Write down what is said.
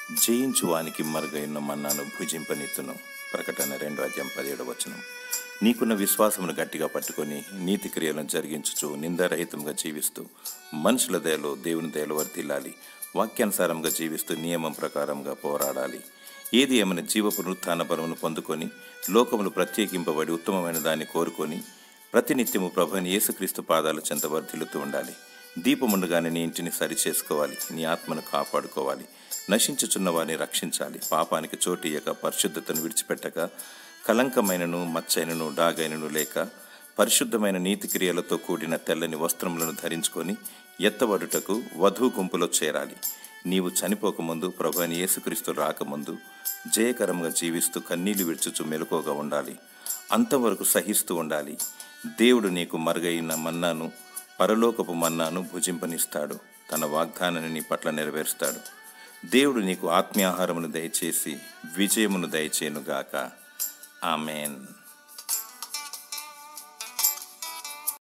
జయించువానికి మరుగైన మన్నాను భుజింపనెత్తును ప్రకటన రెండు అధ్యాయం పదిహేడు వచనం నీకున్న విశ్వాసమును గట్టిగా పట్టుకొని నీతి క్రియలను జరిగించుచు నిందారహితంగా జీవిస్తూ మనుషుల దయలో దేవుని దయలో వర్తిల్లాలి వాక్యానుసారంగా జీవిస్తూ నియమం ప్రకారంగా పోరాడాలి ఏది ఏమైనా జీవ పునరుత్థాన బలమును పొందుకొని లోకములు ప్రత్యేకింపబడి ఉత్తమమైన దాన్ని కోరుకొని ప్రతినిత్యము ప్రభుని యేసుక్రీస్తు పాదాల చెంత వర్ధిల్లుతూ ఉండాలి దీపముండగానే నీ ఇంటిని సరి చేసుకోవాలి నీ ఆత్మను కాపాడుకోవాలి నశించుచున్న వారిని రక్షించాలి పాపానికి చోటు ఇయ్యక పరిశుద్ధతను విడిచిపెట్టక కలంకమైనను మచ్చైనను డాగైనను లేక పరిశుద్ధమైన నీతి క్రియలతో కూడిన తెల్లని వస్త్రములను ధరించుకొని ఎత్తబడుటకు వధువు గుంపులో చేరాలి నీవు చనిపోకముందు ప్రభు అని యేసుక్రీస్తు రాకముందు జయకరంగా జీవిస్తూ కన్నీళ్లు విడుచుచు మెలకువగా ఉండాలి అంతవరకు సహిస్తూ ఉండాలి దేవుడు నీకు మరుగైన మన్నాను పరలోకపు మన్నాను భుజింపనిస్తాడు తన వాగ్దానాన్ని నీ పట్ల నెరవేరుస్తాడు దేవుడు నీకు ఆత్మీయాహారమును దయచేసి విజయమును దయచేయునుగాక ఆమెన్